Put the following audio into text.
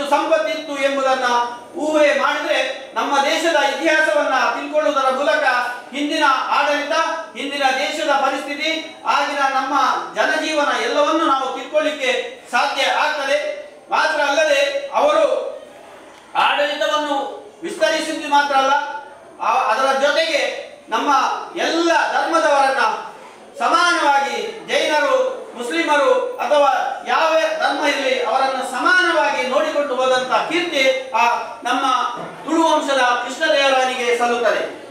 ಸಂಪತ್ತಿತ್ತು ಎಂಬುದನ್ನ ಊಹೆ ಮಾಡಿದ್ರೆ ನಮ್ಮ ದೇಶದ ಇತಿಹಾಸವನ್ನ ತಿಳ್ಕೊಳ್ಳುವುದರ ಮೂಲಕ ಹಿಂದಿನ ಆಡಳಿತ ಹಿಂದಿನ ದೇಶದ ಪರಿಸ್ಥಿತಿ ಆಗಿನ ನಮ್ಮ ಜನಜೀವನ ಎಲ್ಲವನ್ನು ನಾವು ತಿಳ್ಕೊಳ್ಳಿಕ್ಕೆ ಸಾಧ್ಯ ಆಗ್ತದೆ ಮಾತ್ರ ಅಲ್ಲದೆ ಅವರು ಆಡಳಿತವನ್ನು ವಿಸ್ತರಿಸಿದ್ದು ಮಾತ್ರ ಅಲ್ಲ ಆ- ಅದರ ಜೊತೆಗೆ ನಮ್ಮ ಎಲ್ಲ ಧರ್ಮದವರನ್ನ ಸಮಾನವಾಗಿ ಜೈನರು ಮುಸ್ಲಿಮರು ಅಥವಾ ಯಾವ ಧರ್ಮ ಇರಲಿ ಅವರನ್ನು ಸಮಾನವಾಗಿ ನೋಡಿಕೊಂಡು ಹೋದಂತ ಕೀರ್ತಿ ಆ ನಮ್ಮ ತುಳು ವಂಶದ ಕೃಷ್ಣದೇವರಾಯನಿಗೆ ಸಲ್ಲುತ್ತದೆ